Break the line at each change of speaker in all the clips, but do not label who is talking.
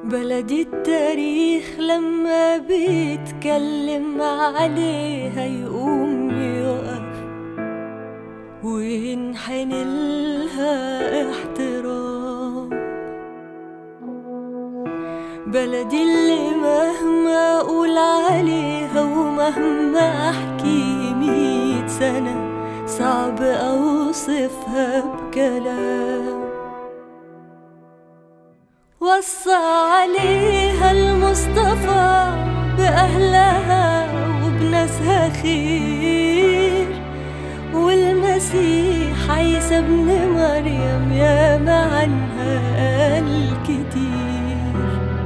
بلدي التاريخ لما بيتكلم عليها يقوم يقف وينحني لها احترام بلدي اللي مهما اقول عليها ومهما احكي ميت سنة صعب اوصفها بكلام وصى عليها المصطفى بأهلها وبناسها خير والمسيح عيسى ابن مريم يا عنها قال كتير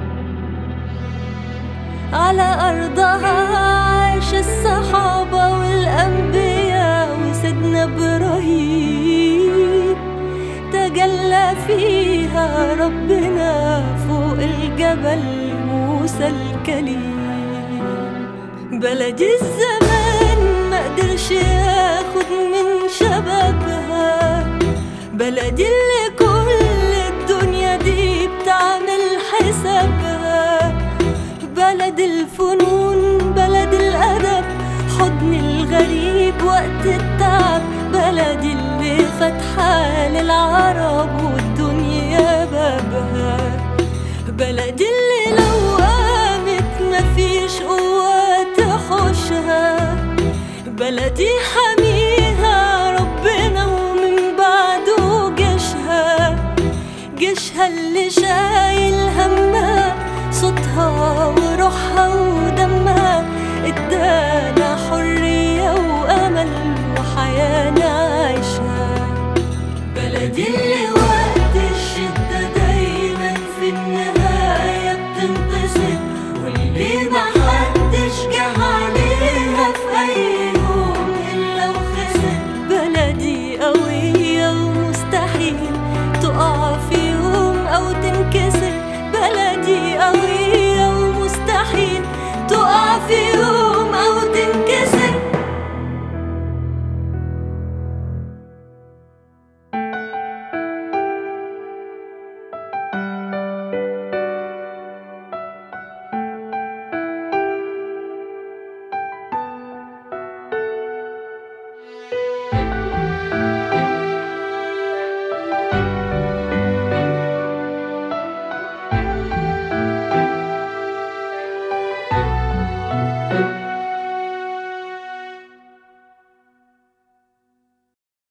على أرضها عاش الصحابة والأنبياء وسيدنا إبراهيم تجلى فيها ربنا فوق الجبل موسى الكليم بلدي الزمان ما قدرش ياخد من شبابها بلدي اللي كل الدنيا دي بتعمل حسابها بلد الفنون بلد الأدب حضن الغريب وقت التعب بلدي اللي فاتحة للعرب والدنيا بابها بلدي اللي لو قامت مفيش قوة تحوشها بلدي حميها ربنا ومن بعده جيشها جيشها اللي شايل همها صوتها وروحها ودمها ادانا حرية وأمل وحياة نعيشها بلدي اللي وقت الشدة دايما في النهاية بتنتصر واللي محدش جه عليها في أي يوم إلا وخسر بلدي قوية ومستحيل تقع في يوم أو تنكسر بلدي قوية ومستحيل تقع في يوم أو تنكسر